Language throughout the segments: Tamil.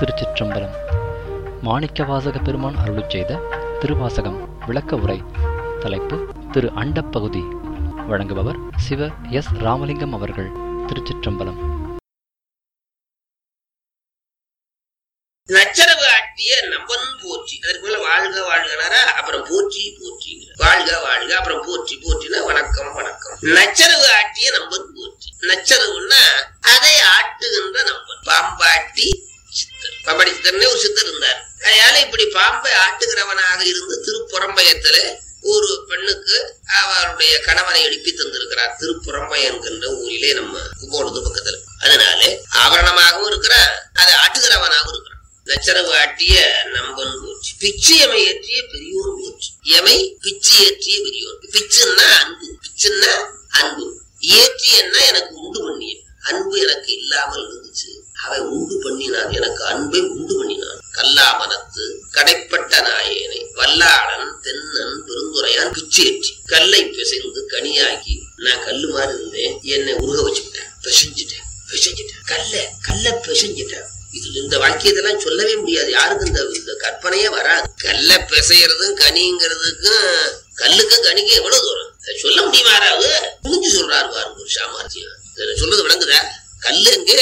திருச்சிற்றம்பலம் மாணிக்கவாசக பெருமான் அருளுச் செய்த திருவாசகம் விளக்க உரை தலைப்பு திரு அண்டப்பகுதி வழங்குபவர் சிவ எஸ் ராமலிங்கம் அவர்கள் திருச்சிற்றம்பலம் நச்சரவு ஆட்டிய நம்பன் போற்றி அதற்கு மேல வாழ்க வாழ்கனாரா அப்புறம் போற்றி போற்றி வாழ்க வாழ்க அப்புறம் போற்றி போற்றினா வணக்கம் வணக்கம் நச்சரவு ஆட்டிய நம்பன் போற்றி நச்சரவுன்னா அதை ஆட்டுகின்ற நம்பன் பாம்பாட்டி சித்தர் பாம்பாடி சித்தர்னே ஒரு சித்தர் இருந்தார் அதனால இப்படி பாம்பை ஆட்டுகிறவனாக இருந்து திருப்புறம்பயத்துல ஒரு பெண்ணுக்கு அவருடைய கணவனை எழுப்பி தந்திருக்கிறார் திருப்புறம்பை என்கின்ற ஊரிலே நம்ம கும்போணத்து பக்கத்துல அதனால ஆவரணமாகவும் இருக்கிறான் அதை ஆட்டுகிறவனாகவும் இருக்கிறான் நச்சரவு ஆட்டிய நம்பன் போச்சு பிச்சு எமை ஏற்றிய பெரியோன் போச்சு எமை பிச்சு ஏற்றிய பெரியோன் பிச்சுன்னா அன்பு பிச்சுன்னா அன்பு ஏற்றியன்னா எனக்கு உண்டு பண்ணிய அன்பு எனக்கு இல்லாமல் இருந்துச்சு அவன் உண்டு பண்ணினான் எனக்கு அன்பை உண்டு பண்ணினான் கல்லாமனத்து கடைப்பட்ட நாயேனை வல்லாளன் தென்னன் பெருந்துரையான் பிச்சு ஏற்றி கல்லை பிசைந்து கனியாக்கி நான் கல்லு மாதிரி இருந்தேன் என்னை உருக வச்சுக்கிட்டேன் பிசைஞ்சிட்டேன் பிசைஞ்சிட்டேன் கல்ல கல்ல பிசைஞ்சிட்டேன் இதுல இந்த வாக்கியத்தெல்லாம் சொல்லவே முடியாது யாருக்கும் இந்த இந்த கற்பனையே வராது கல்ல பிசையறதும் கனிங்கிறதுக்கும் கல்லுக்கும் கனிக்கும் எவ்வளவு தூரம் அதை சொல்ல முடியுமா யாராவது புரிஞ்சு சொல்றாரு பாருங்க ஒரு சாமர்த்தியம் இதுல சொல்றது விளங்குதா கல்லு எங்க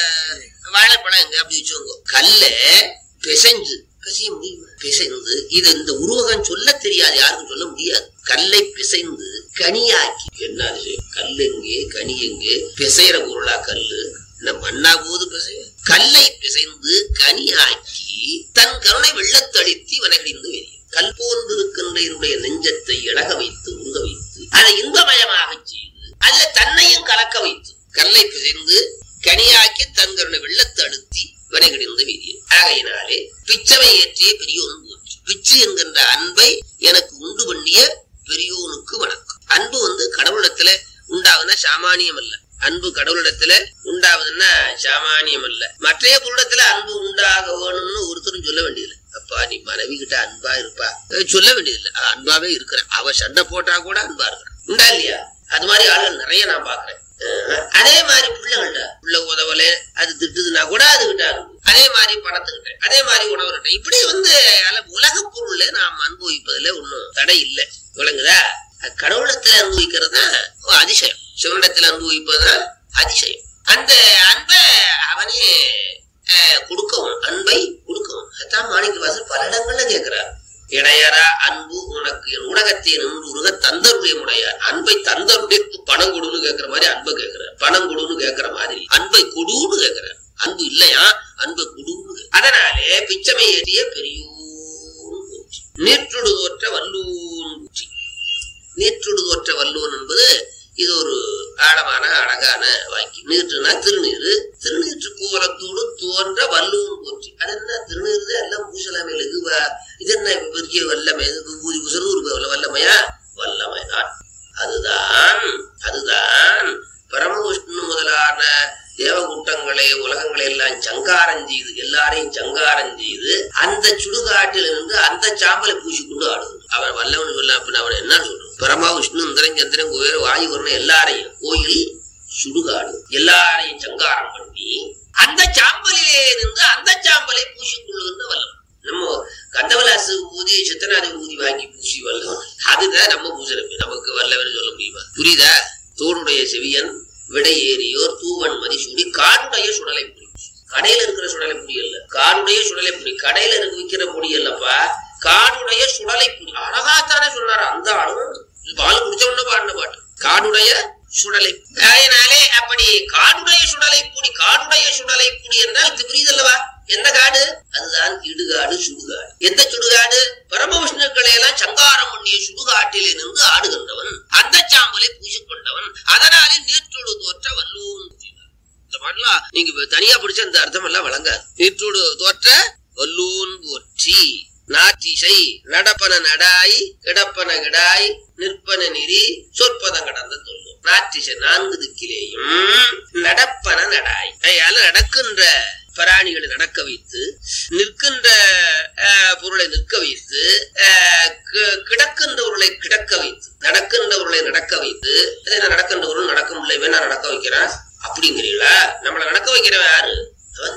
வாழைப்பழம் எங்க அப்படி வச்சுக்கோங்க கல்ல பிசைஞ்சு பிசைய முடியுமா பிசைந்து இது இந்த உருவகம் சொல்ல தெரியாது யாருக்கும் சொல்ல முடியாது கல்லை பிசைந்து கனியாக்கி என்ன அதிசயம் கல் எங்கே கனி எங்கே பிசைற பொருளா கல்லு இந்த மண்ணா போது பிசைய கல்லை பிசைந்து கனியாக்கி தன் கருணை வெள்ளத்தளித்து வனகிடிந்து வெளியே கல் போன்றிருக்கின்ற என்னுடைய நெஞ்சத்தை இழக வைத்து உருக வைத்து அதை இன்பமயமாக செய்து அல்ல தன்னையும் கலக்க வைத்து கல்லை பிசைந்து கனியாக்கி தன் கருணை வெள்ளத்தை அழுத்தி வனகிடிந்து வெளியே ஆகையினாலே பிச்சவை ஏற்றிய பெரியோன் போச்சு பிச்சு என்கின்ற அன்பை எனக்கு உண்டு பண்ணிய பெரியோனுக்கு வணக்கம் அன்பு வந்து கடவுளத்துல உண்டாகுனா சாமானியம் அல்ல அன்பு கடவுளிடத்துல உண்டாவதுன்னா சாமானியம் அல்ல மற்றைய பொருளிடத்துல அன்பு உண்டாக வேணும்னு ஒருத்தரும் சொல்ல வேண்டியதில்லை அப்பா நீ மனைவி கிட்ட அன்பா இருப்பா அஹ் சொல்ல வேண்டியதில்லை அஹ் அன்பாவே இருக்கிறேன் அவ சண்டை போட்டா கூட அன்பா இருக்கிறேன் உண்டா இல்லையா அது மாதிரி ஆளுகள் நிறைய நான் பாக்குறேன் அஹ் அதே மாதிரி பிள்ளைகள்ட பிள்ளை உதவல அது திட்டுதுன்னா கூட அதுகிட்ட அன்பு அதே மாதிரி பணத்துக்கிட்ட அதே மாதிரி உணவுகிட்ட இப்படி வந்து உலக பொருள்ல நாம் அனுபவிப்பதுல ஒன்றும் தடை இல்லை விளங்குதா அது கடவுளத்துல அனுபவிக்கிறது தான் அதிசயம் சிவனிடத்தில் அனுபவிப்பதுதான் அதிசயம் அந்த அன்பை அவனே அஹ், கொடுக்கவும் அன்பை கொடுக்கவும் அதான் மாணிக்க வாசல் பல இடங்கள்ல கேட்கிறார் இடையரா அன்பு உனக்கு என் உலகத்தை நின்று உருக தந்தருடைய முடையார் அன்பை தந்தருடைய பணம் கொடுன்னு கேட்கிற மாதிரி அன்பை கேட்கிறார் பணம் கொடுன்னு கேட்கிற மாதிரி அன்பை கொடுன்னு கேட்கிறார் அன்பு இல்லையா அன்பை கொடுன்னு கேட்கிறார். அதனாலே பிச்சமை ஏறிய பெரியோன் போற்றி நீற்றுடு தோற்ற வல்லூன் பூச்சி நீற்றுடு தோற்ற வல்லூன் என்பது இது ஒரு ஆழமான அழகான வாக்கியம் நீற்றுனா திருநீரு திருநீற்று கோலத்தோடு தோன்ற வல்லூன் போற்றி அது என்ன திருநீர் எல்லாம் பூசலாமே லகுவா இது என்ன பெரிய வல்லமை இது விபூதி பூசல் வல்லமையா வல்லமை தான் அதுதான் அதுதான் பரமவிஷ்ணு முதலான தேவகூட்டங்களை உலகங்களை எல்லாம் சங்காரம் செய்து எல்லாரையும் சங்காரம் செய்து அந்த சுடுகாட்டில் இருந்து அந்த சாம்பலை பூசிக்கொண்டு ஆடுது அவன் வல்லவன் சொல்ல அப்படின்னு அவன் என்ன சொல்றான் பரமா விஷ்ணு இந்திரன் சந்திரன் குபேர வாயு வரணும் எல்லாரையும் கோயில் சுடுகாடு எல்லாரையும் சங்காரம் பண்ணி அந்த சாம்பலிலே இருந்து அந்த சாம்பலை பூசிக்கொள்ளுகின்ற வல்லவன் நம்ம கந்தவலாசு ஊதி சித்தநாதி ஊதி வாங்கி பூசி வல்லவன் அதுதான் நம்ம பூசணம் நமக்கு வல்லவன் சொல்ல முடியுமா புரியுதா தோடுடைய செவியன் விடை ஏறியோர் தூவன் மதிசூடி காடுடைய சுடலை புடி கடையில இருக்கிற சுடலை புடி அல்ல காடுடைய சுடலை புடி கடையில இருக்க விக்கிற பொடி அல்லப்பா காடுடைய சுடலை புடி அழகாத்தானே சொன்னாரு அந்த ஆளும் பால் குடிச்ச உடனே பாடின பாட்டு காடுடைய சுடலை அதனாலே அப்படி காடுடைய சுடலை புடி காடுடைய சுடலை புடி என்றால் இது புரியுதல்லவா என்ன காடு அதுதான் இடுகாடு சுடுகாடு எந்த சுடுகாடு பரமவிஷ்ணுக்களை எல்லாம் சங்காரம் பண்ணிய சுடுகாட்டிலே நின்று ஆடுகின்றவன் அந்த சாம்பலை பூசிக்கொண்டவன் அதனாலே நீற்றோடு தோற்ற வல்லூன் கூறினார். இந்த பாடலாம் நீங்க இப்ப தனியா பிடிச்ச அந்த அர்த்தம் எல்லாம் வழங்காது நீற்றோடு தோற்ற வல்லூன் போற்றி நாட்டிசை நடப்பன நடாய் கிடப்பன கிடாய் நிற்பன நெறி சொற்பதம் கடந்த சொல்லும் நாட்டிசை நான்கு திக்கிலேயும் நடப்பன நடாய் அதையால நடக்கின்ற பிராணிகளை நடக்க வைத்து நிற்கின்ற அஹ், பொருளை நிற்க வைத்து அஹ், கி- கிடக்கின்றவர்களை கிடக்க வைத்து நடக்கின்றவர்களை நடக்க வைத்து அது என்ன நடக்கின்றவர்கள் நடக்க முடியல வேணா நடக்க வைக்கிறேன் அப்படிங்கிறீங்களா நம்மளை நடக்க வைக்கிறவன் யாரு அவன்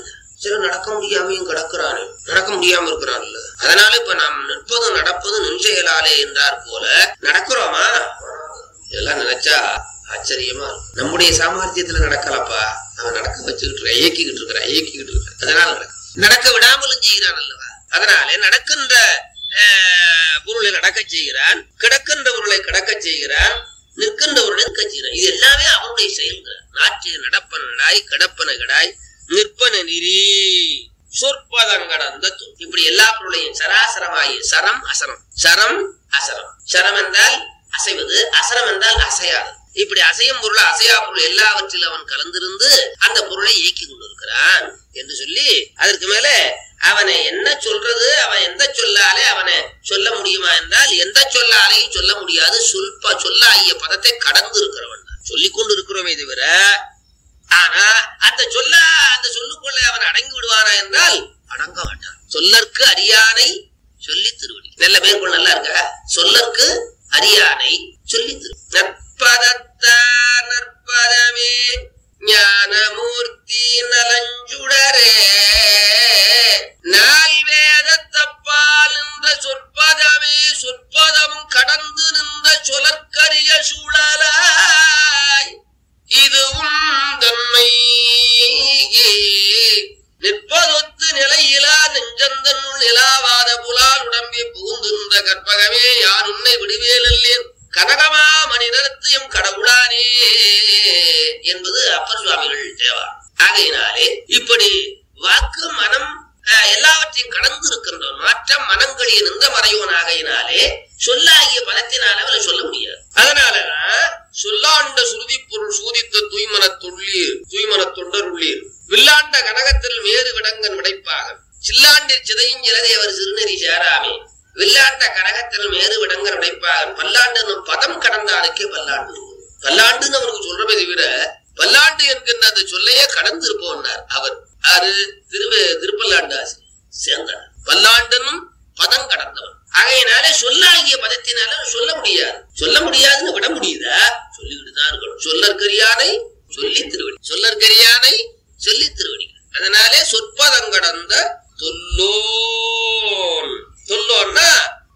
சில நடக்க முடியாமையும் கிடக்குறானே நடக்க முடியாம இருக்கிறான்ல அதனால இப்ப நாம் நிற்பதும் நடப்பதும் நெஞ்செயலாலே என்றார் போல நடக்கிறோமா இதெல்லாம் நினைச்சா ஆச்சரியமா இருக்கும் நம்முடைய சாமர்த்தியத்துல நடக்கலப்பா அவன் நடக்க வச்சுக்கிட்டு இருக்கான் இயக்கிக்கிட்டு இருக்கிறான் இயக்கிக்கிட்டு இருக்கான் அதனால நடக்க நடக்க விடாமலும் செய்கிறான் அல்லவா அதனாலே நடக்கின்ற ஆஹ், பொருளை நடக்க செய்கிறான் கிடக்கின்ற பொருளை கிடக்க செய்கிறான் நிற்கின்ற பொருளை நிற்க செய்கிறான் இது எல்லாமே அவனுடைய செயல்கள் நாட்டிய நடப்பனடாய் கிடப்பனகடாய் நிற்பன நெறி சொற்பதங்கடந்த தொ- இப்படி எல்லா பொருளையும் சராசரமாகிய சரம் அசரம் சரம் அசரம் சரம் என்றால் அசைவது அசரம் என்றால் அசையாது இப்படி அசையும் பொருள் அசையா பொருள் எல்லாவற்றிலும் அவன் கலந்திருந்து அந்த பொருளை இயக்கி கொண்டிருக்கிறான் என்று சொல்லி அதற்கு மேல அவனை என்ன சொல்றது அவன் எந்த சொல்லாலே அவனை சொல்ல முடியுமா என்றால் எந்த சொல்லாலையும் சொல்ல முடியாது சொல்ப சொல்லாகிய பதத்தை கடந்து இருக்கிறவன் சொல்லிக் கொண்டு இருக்கிறோமே தவிர ஆனா அந்த சொல்ல அந்த சொல்லுக்குள்ள அவன் அடங்கி விடுவானா என்றால் அடங்க மாட்டான் சொல்லற்கு அரியானை சொல்லி திருவடி நல்ல மேற்கொள் நல்லா இருக்க சொல்லற்கு அரியானை சொல்லி திரு நற்பதத்த நற்பதமே ஞானமூர்த்தி நலஞ்சுடரே நால் வேதத்தப்பால் நின்ற சொற்பதமே சொற்பதமும் கடந்து நின்ற சொலற்கரிய சூழலாய் இதுவும் தன்மை நிற்பதொத்து நிலையிலா நெஞ்சந்தன்னுள் நிலாவாத புலால் உடம்பே புகுந்திருந்த கற்பகமே யான் உன்னை விடுவேல் அல்லேன் கனகமா மணிநலத்து எம் கடவுளானே என்பது அப்பர் சுவாமிகள் தேவா ஆகையினாலே இப்படி வாக்கு மனம் அஹ், எல்லாவற்றையும் கடந்து இருக்கின்றவன் மற்ற மனங்களில் நின்ற மறையோன் ஆகையினாலே சொல்லாகிய பதத்தினால அவனை சொல்ல முடியாது அதனாலதான் சொல்லாண்ட சுருதி பொருள் சூதித்த தூய்மன தொள்ளீர் தூய்மன தொண்டர் உள்ளீர் வில்லாண்ட கனகத்தில் மேறு விடங்கன் விடைப்பாக சில்லாண்டிற் சிதையும் இலதையவர் சிறுநெறி சேராமே வில்லாண்ட கனகத்தில் மேறு விடங்கன் விடைப்பாக பல்லாண்டு பதம் கடந்தானுக்கே பல்லாண்டு பல்லாண்டுன்னு அவனுக்கு சொல்றமே தவிர பல்லாண்டு என்கின்ற அந்த சொல்லையே கடந்து இருப்பவனார் அவர் ஆறு திருவே திருப்பல்லாண்டு ஆசிரியர் சேர்ந்தார் பல்லாண்டனும் பதம் கடந்தவன் ஆகையினாலே சொல்லாகிய பதத்தினால சொல்ல முடியாது சொல்ல முடியாதுன்னு விட முடியுதா சொல்லிக்கிட்டு தான் இருக்கணும் சொல்லற்கரியானை சொல்லி திருவடி சொல்லற்கரியானை சொல்லி திருவடி அதனாலே சொற்பதம் கடந்த தொல்லோன் தொல்லோன்னா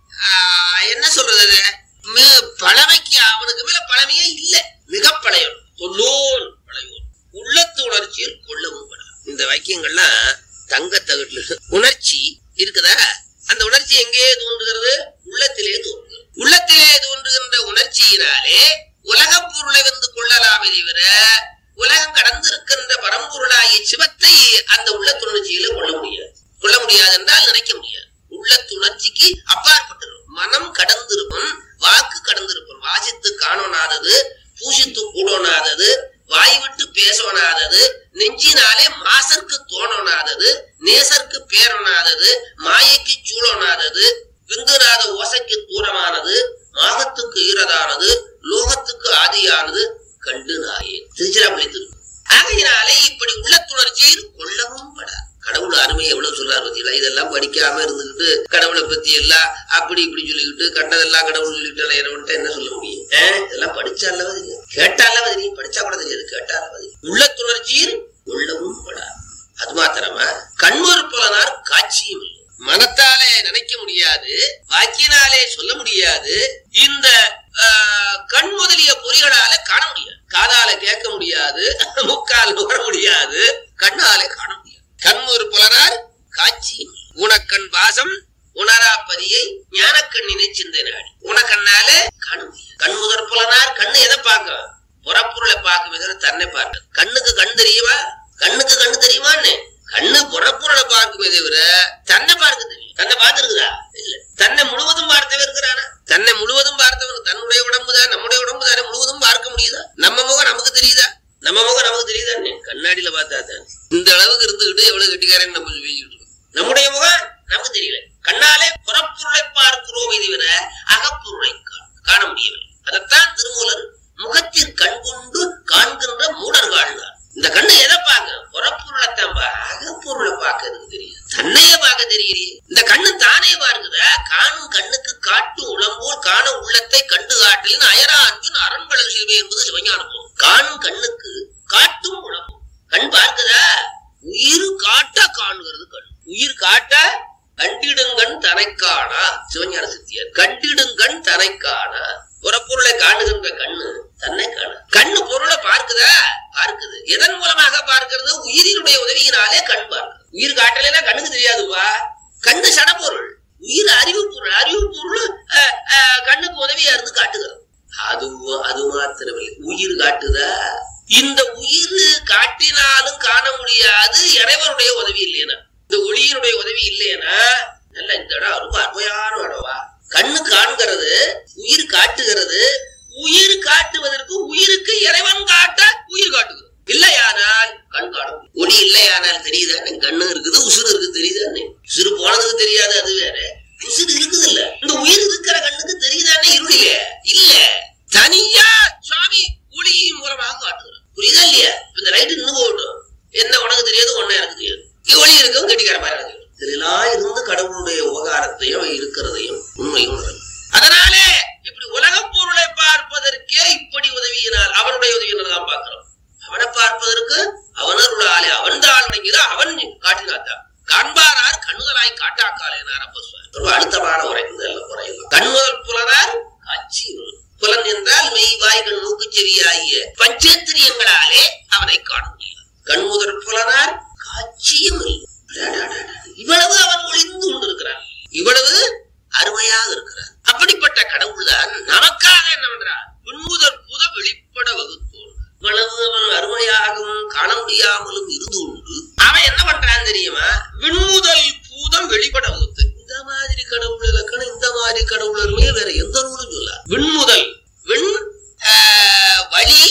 ஆஹ், என்ன சொல்றது அது மி- பழமைக்கு அவனுக்கு மேல பழமையே இல்ல மிக பழையவன் தொல்லோன் பழையோன் உள்ளத்து உணர்ச்சியில் கொள்ளவும் படாது இந்த வாக்கியங்கள்லாம் தங்க தகட்டுல உணர்ச்சி இருக்குதா அந்த உணர்ச்சி எங்கே தோன்றுகிறது உள்ளத்திலே தோன்றுகிறது உள்ளத்திலே தோன்றுகின்ற உணர்ச்சியினாலே உலகப் பொருளை வந்து கொள்ளலாமே தவிர உலகம் கடந்திருக்கின்ற பரம்பொருளாகிய சிவத்தை அந்த உள்ளத்துணர்ச்சியில கொள்ள முடியாது கொள்ள முடியாது என்றால் நினைக்க முடியாது உள்ளத்துணர்ச்சிக்கு அப்பாற்பட்டிருக்கும் மனம் கடந்திருக்கும் வாக்கு கடந்திருக்கும் வாசித்து காணோனாதது பூசித்து கூடோனாதது வாய் விட்டு பேசோனாதது நெஞ்சினாலே மாசற்கு தோணோனாதது நேசற்கு பேரொனாதது மாயைக்கு சூழோனாதது விந்துநாத ஓசைக்கு தூரமானது மாகத்துக்கு ஈரதானது லோகத்துக்கு ஆதியானது கண்டு நாயே திருச்சிராப்பள்ளி திரு ஆகையினாலே இப்படி உள்ளத்துணர்ச்சியில் கொள்ளவும் படாது கடவுள் அருமை எவ்வளவு சொல்றாரு பத்தியில இதெல்லாம் படிக்காம இருந்துகிட்டு கடவுளை பத்தி எல்லாம் அப்படி இப்படி சொல்லிக்கிட்டு கண்டதெல்லாம் கடவுள் சொல்லிட்டு அலையறவன்ட்ட என்ன சொல்ல முடியும் ஆ? இதெல்லாம் படிச்சாலவா தெரியும் கேட்டாலவா தெரியும் படிச்சா கூட தெரியாது கேட்டாலவா தெரியும் உள்ளத்துணர்ச்சியில் கொள்ளவும் படாது அது மாத்திரமா கண்மொரு புலனார் காட்சியும் இல்லை மனத்தாலே நினைக்க முடியாது வாக்கியனாலே சொல்ல முடியாது இந்த ஆஹ், கண் முதலிய பொறிகளால காண முடியாது காதால கேட்க முடியாது முக்கால் நுகர முடியாது கண்ணாலே காண முடியாது கண் ஒரு புலனார் காட்சியும் இல்லை. உனக்கண் பாசம் உணரா பதியை ஞானக்கண்ணினை சிந்தை நாடி உனக்கண்ணாலே காண முடியாது கண் முதற் புலனார் கண்ணு எதை பார்க்கும் புறப்பொருளை பார்க்கும் தவிர தன்னை பார்க்க கண்ணுக்கு கண் தெரியுமா கண்ணுக்கு கண்ணு தெரியுமான்னு கண்ணு புறப்பொருளை பார்க்குமே தவிர தன்னை பார்க்க தெரியும் தன்னை பார்த்திருக்குதா இல்ல தன்னை முழுவதும் பார்த்தவன் இருக்கிறானா தன்னை முழுவதும் பார்த்தவன் தன்னுடைய உடம்பு தான் நம்முடைய உடம்பு தானே முழுவதும் பார்க்க முடியுதா நம்ம முகம் நமக்கு தெரியுதா நம்ம முகம் நமக்கு தெரியுதானே கண்ணாடியில பார்த்தா தான் இந்த அளவுக்கு இருந்துகிட்டு எவ்வளவு கெட்டிக்காரன் நம்ம பேசிக்கிட்டு இருக்கோம் நம்முடைய முகம் நமக்கு தெரியல கண்ணாலே புறப்பொருளை பார்க்கிறோம் தவிர அகப்பொருளை கா- காண முடியவில்லை அதைத்தான் திருமூலர் முகத்தில் கண் கொண்டு காண்கின்ற மூடர்கள் இந்த கண்ணு எதை பார்க்க புறப்பொருளைத்தான் பா அகப்பொருளை பார்க்கறதுக்கு தெரியும் தன்னையே பார்க்க தெரியலையே இந்த கண்ணு தானே பார்க்குதா காணும் கண்ணுக்கு காட்டு உளம்போல் காண உள்ளத்தை கண்டு காட்டலின் அயரா அன்பின் அரண்மலர் சிறுவை என்பது சிவஞானம் காணும் கண்ணுக்கு காட்டும் உளம்போல் கண் பார்க்குதா உயிர் காட்ட காணுகிறது கண் உயிர் காட்ட கண்டிடுங்கண் தனை காணா சிவஞான சித்தியார் கண்டிடுங்கண் தனை காணா புறப்பொருளை காணுகின்ற கண்ணு தன்னை காண கண்ணு பொருளை பார்க்குதா பார்க்குது எதன் மூலமாக பார்க்கிறது உயிரினுடைய உதவியினாலே கண் பார்க்குது உயிர் காட்டலைன்னா கண்ணுக்கு தெரியாதுப்பா கண்ணு சடப்பொருள் உயிர் அறிவு பொருள் அறிவு பொருள் அஹ், அஹ், கண்ணுக்கு உதவியா இருந்து காட்டுகிறது அது அது மாத்திரமில்லை உயிர் காட்டுதா இந்த உயிர் காட்டினாலும் காண முடியாது இறைவனுடைய உதவி இல்லையா இந்த ஒளியினுடைய உதவி இல்லையா நல்ல இந்த இடம் ரொம்ப அருமையான இடவா கண்ணு காண்கிறது உயிர் காட்டுகிறது உயிர் காட்டுவதற்கு உயிருக்கு இறைவன் காட்ட உயிர் காட்டுகிறது இல்லையானால் கண் காணும் ஒளி இல்லையானால் தெரியுதானே கண்ணு இருக்குது உசுறு இருக்குது தெரியுதானே உசுறு போனதுக்கு தெரியாது அது வேற உசுறு இருக்குது இல்ல இந்த உயிர் இருக்கிற கண்ணுக்கு தெரியுதானே இருளிலே இல்ல தனியா சுவாமி ஒளியின் மூலமாக காட்டுகிறார் புரியுதா இல்லையா இப்ப இந்த லைட் நின்று போகட்டும் என்ன உனக்கு தெரியாது ஒண்ணு எனக்கு தெரியாது இங்க ஒளி இருக்கும் கெட்டிக்கார மாதிரி எனக்கு தெரியும். இதெல்லாம் இருந்து கடவுளுடைய உபகாரத்தையும் இருக்கிறதையும் உண்மையும் உணரணும். அதனாலே இப்படி உலகப் பொருளை பார்ப்பதற்கே இப்படி உதவியினால் அவனுடைய உதவியினால் தான் பார்க்கிறோம் அவனை பார்ப்பதற்கு அவனருளாலே அவன் தான் வணங்கிதான் அவன் காட்டினாத்தான் காண்பாரார் கண்ணுதலாய் காட்டாக்காலேனார் அப்ப சுவாமி. ரொம்ப அழுத்தமான உரை இந்த உரையில் கண்ணுதல் புலனார் காட்சி உணர். புலன் என்றால் மெய் வாய்கள் மூக்கு செவியாகிய பஞ்சேந்திரியங்களாலே அவனை காண முடியாது கண்முதல் புலனார் காட்சியும் இல்லை அடாடாடாடா. இவ்வளவு அவன் ஒளிந்து கொண்டிருக்கிறான் இவ்வளவு அருமையாக இருக்கிறான் அப்படிப்பட்ட கடவுள் தான் நமக்காக என்ன பண்றான் விண்முதற் புத வெளிப்பட வகுத்தோன் இவ்வளவு அவன் அருமையாகவும் காண முடியாமலும் இருந்து உண்டு அவன் என்ன பண்றான் தெரியுமா விண்முதல் பூதம் வெளிப்பட வகுத்து இந்த மாதிரி கடவுள் இலக்கணம் இந்த மாதிரி கடவுள் அருமையை வேற எந்த நூலும் சொல்ல விண்முதல் விண் ஆஹ், வழி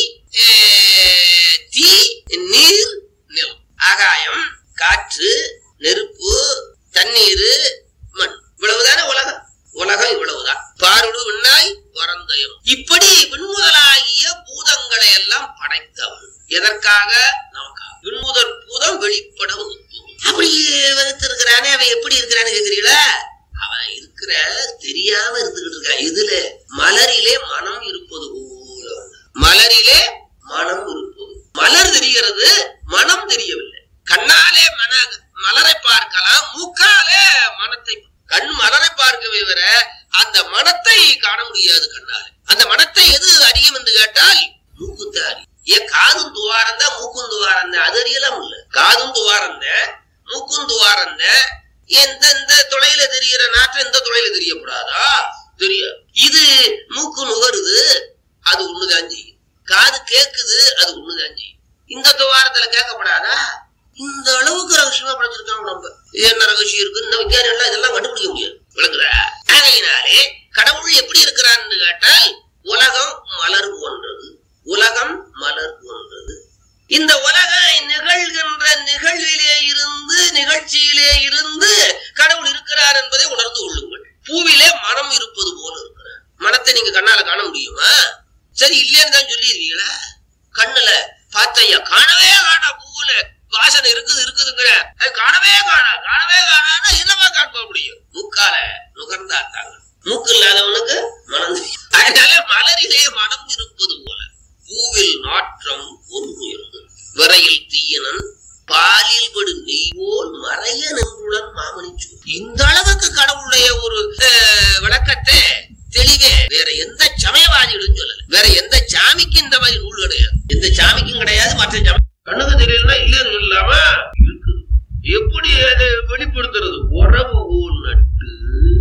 ஆஹ், தீ நீர் நிலம் ஆகாயம் காற்று நெருப்பு தண்ணீர் மண் இவ்வளவுதானே உலகம் உலகம் இவ்வளவுதான் பாருடு விண்ணாய் பரந்தயம் இப்படி விண்முதலாகிய பூதங்களை எல்லாம் படைத்தவன் எதற்காக நமக்காக விண்முதல் பூதம் வெளிப்பட வகுத்து அப்படி வகுத்திருக்கிறானே அவன் எப்படி இருக்கிறான்னு கேக்குறீங்களா அவன் இருக்கிற தெரியாம இருந்துகிட்டு இருக்கான் இதுல மலரிலே மனம் இருப்பது போல மலரிலே மனம் இருப்பது மலர் தெரிகிறது மனம் தெரியவில்லை கண்ணாலே மன மலரை பார்க்கலாம் மூக்காலே மனத்தை கண் மலரை பார்க்கவே வர அந்த மனத்தை காண முடியாது கண்ணாலே அந்த மனத்தை எது அறியும் என்று கேட்டால் மூக்குத்த அறியும் ஏன் காதும் துவாரம் தான் மூக்கும் துவாரம் தான் அது அறியலாம் இல்ல காதும் துவாரம் தான் மூக்கும் துவாரம் தான் எந்த இந்த துளையில தெரிகிற நாற்றம் இந்த துளையில தெரியக்கூடாதா தெரியாது இது மூக்கு நுகருது அது ஒண்ணுதான் செய்யும் காது கேக்குது அது ஒண்ணுதான் செய்யும் இந்த துவாரத்துல கேட்கப்படாதா இந்த அளவுக்கு ரகசியமா படைச்சிருக்காங்க நம்ம என்ன ரகசியம் இருக்கு இந்த விஞ்ஞானி எல்லாம் இதெல்லாம் கண்டுபிடிக்க முடியாது விளங்குதா ஆகையினாலே கடவுள் எப்படி இருக்கிறான்னு கேட்டால் உலகம் மலர் போன்றது உலகம் மலர் போன்றது இந்த உலகம் நிகழ்கின்ற நிகழ்விலே இருந்து நிகழ்ச்சியிலே இருந்து கடவுள் இருக்கிறார் என்பதை உணர்ந்து கொள்ளுங்கள் பூவிலே மனம் இருப்பது போல இருக்கிறார் மனத்தை நீங்க கண்ணால காண முடியுமா சரி இல்லைன்னு தான் சொல்லிடுவீங்களா கண்ணுல பார்த்தையா காணவே காணா பூவுல வாசனை இருக்குது இருக்குதுங்கிற அது காணவே காணா காணவே காணான்னா என்னமா காண்ப முடியும் மூக்கால நுகர்ந்தாத்தாங்க மூக்கு இல்லாதவனுக்கு மனம் தெரியும். அதனால மலரிலே மனம் இருப்பது போல பூவில் நாற்றம் பொன்னுயர்ந்து விரையில் தீயனன் பாலில் படு நெய்வோல் மறைய நின்றுடன் மாமணி இந்த அளவுக்கு கடவுளுடைய ஒரு அஹ், விளக்கத்தை தெளிவே வேற எந்த சமயவாதிகளும் சொல்லல வேற எந்த சாமிக்கும் இந்த மாதிரி நூல் கிடையாது எந்த சாமிக்கும் கிடையாது மற்ற சமயம் கண்ணுக்கு தெரியலன்னா இல்லைன்னு இல்லாம இருக்குது எப்படி அதை வெளிப்படுத்துறது உறவு ஊர் நட்டு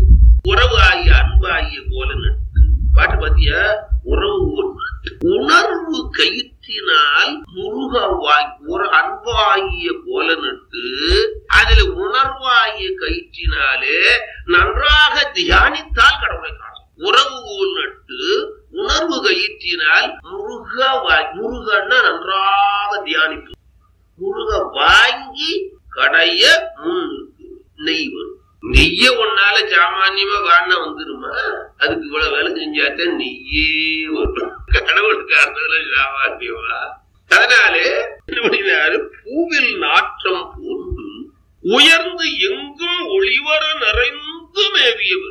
உறவு ஆகிய அன்பாகிய போல நட்டு பாட்டு பாத்தியா உறவு ஊர் நட்டு உணர்வு கயிற்றினால் முருக வாங்கி ஒரு அன்பாகிய போல நட்டு அதுல உணர்வாகிய கயிற்றினாலே நன்றாக தியானித்தால் கடவுளை காணும் உறவு ஊர் நட்டு உணர்வு கயிற்றினால் முருக வாங்கி முருகன்னா நன்றாக தியானிப்பு முருக வாங்கி கடைய முன் நிற்கு. நெய் வரும் நெய்ய ஒன்னால சாமானியமா காண வந்துருமா அதுக்கு இவ்வளவு வேலை செஞ்சாத்தான் நெய்யே வரும் கடவுளுக்கு அர்த்தத்துல சாமானியமா அதனாலே என்ன பண்ணினாரு பூவில் நாற்றம் போன்று உயர்ந்து எங்கும் ஒளிவர நிறைந்து மேவியவர்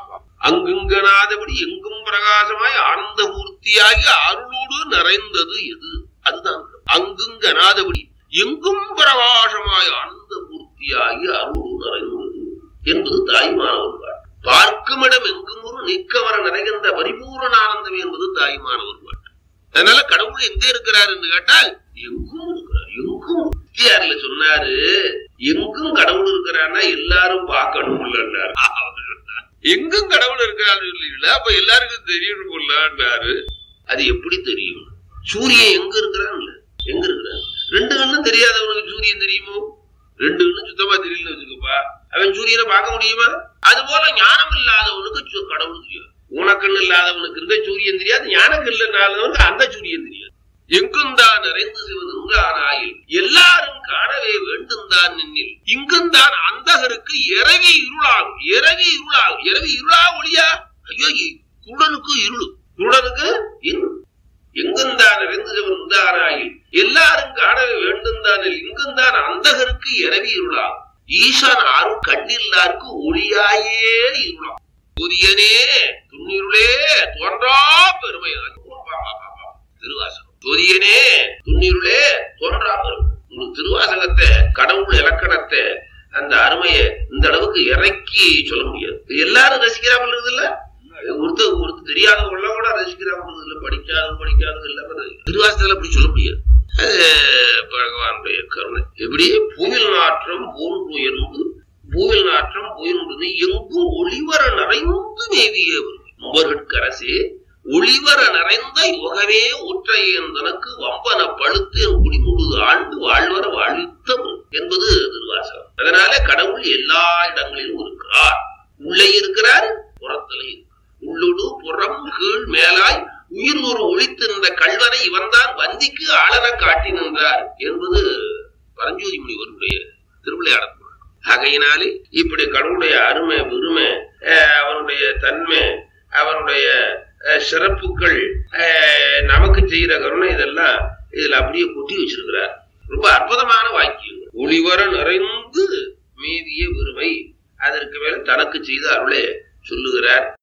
அங்குங்கனாதபடி எங்கும் பிரகாசமாய் ஆனந்த மூர்த்தியாகி அருளோடு நிறைந்தது எது அதுதான் அங்குங்கனாதபடி எங்கும் பிரகாசமாய் ஆனந்த பூர்த்தியாகி அருள் நிறைந்தது என்பது தாய்மானவர் பாட்டு பார்க்குமிடம் எங்கும் ஒரு நீக்கவர நிறைகின்ற பரிபூரண ஆனந்தம் என்பது தாய்மானவர் பாட்டு அதனால கடவுள் எங்க இருக்கிறார் என்று கேட்டால் எங்கும் இருக்கிறார் எங்கும் முத்தியார்ல சொன்னாரு எங்கும் கடவுள் இருக்கிறார்னா எல்லாரும் பார்க்கணும் இல்லைன்னாரு எங்கும் கடவுள் இருக்கிறாரு இல்லைங்களா அப்ப எல்லாருக்கும் தெரியணும்லான்னாரு அது எப்படி தெரியும் சூரியன் எங்க இருக்கிறான் எங்க இருக்கிறான் ரெண்டு கண்ணும் தெரியாதவனுக்கு சூரியன் தெரியுமோ ரெண்டு கண்ணும் சுத்தமா தெரியலன்னு வச்சுக்கப்பா அவன் சூரியனை பார்க்க முடியுமா அது போல ஞானம் இல்லாதவனுக்கு சு- கடவுள் தெரியாது ஊனக்கண்ணு இல்லாதவனுக்கு இருந்த சூரியன் தெரியாது ஞானக்கண்ணு இல்லாதவனுக்கு அந்த சூரியன் தெரியாது எங்கும் தான் நிறைந்து சிவனுங்க ஆனாயில் எல்லாரும் காணவே வேண்டும் தான் நின்னில் இங்கும் தான் அந்தகருக்கு இரவி இருளாகும் இரவி இருளாகும் இரவி இருளா ஒளியா ஐயோ இ- குருடனுக்கு இருளு குருடனுக்கு இருள் எங்கும் தான் நிறைந்து சிவன் உண்டானாயில் எல்லாரும் காணவே வேண்டும் தானில் இங்கும் தான் அந்தகருக்கு இரவி இருளாகும் ஈசான் அருள் கண்ணில்லாருக்கு ஒளியாயே இருளாம் புதியனே துண்ணிருளே தோன்றா பெருமை திருவாசகம் புதியனே துண்ணிருளே தோன்றா பெருமை உங்களுக்கு திருவாசகத்தை கடவுள் இலக்கணத்தை அந்த அருமையை இந்த அளவுக்கு இறக்கி சொல்ல முடியாது எல்லாரும் ரசிக்கிறாமல் இல்ல ஒருத்தர் ஒருத்தர் தெரியாதவங்க கூட ரசிக்கிறாங்க இல்ல படிக்காதவங்க படிக்காதவங்க எல்லாமே திருவாசகத்துல அப்படி சொல்ல முடியாது அது பகவானுடைய கருணை எப்படி பூவில் நாற்றம் போன்று உயர்ந்து பூவில் நாற்றம் உயர்ந்தது எங்கும் ஒளிவர நிறைந்து மேவிய உம்பர்கரசே ஒளிவர நிறைந்த யுகமே ஒற்றையன் தனக்கு வம்பன பழுத்து என் குடிமுழுது ஆண்டு வாழ்வர வாழ்த்தம் என்பது திருவாசகம் அதனால கடவுள் எல்லா இடங்களிலும் இருக்கிறார் உள்ளே இருக்கிறார் புறத்திலே இருக்கிறார் உள்ளுடு புறம் கீழ் மேலாய் உயிர் ஒரு ஒழித்து நின்ற கல்வனை இவன்தான் வந்திக்கு ஆளன காட்டி நின்றார் என்பது பரஞ்சோதி முனிவருடைய திருவிளையாடல் ஆகையினாலே இப்படி கடவுளுடைய அருமை பெருமை அஹ், அவனுடைய தன்மை அவனுடைய அஹ், சிறப்புகள் அஹ், நமக்கு செய்கிற கருணை இதெல்லாம் இதுல அப்படியே கொட்டி வச்சிருக்கிறார் ரொம்ப அற்புதமான வாக்கியம் ஒளிவர நிறைந்து மீதிய பெருமை அதற்கு மேல தனக்கு செய்த அருளே சொல்லுகிறார்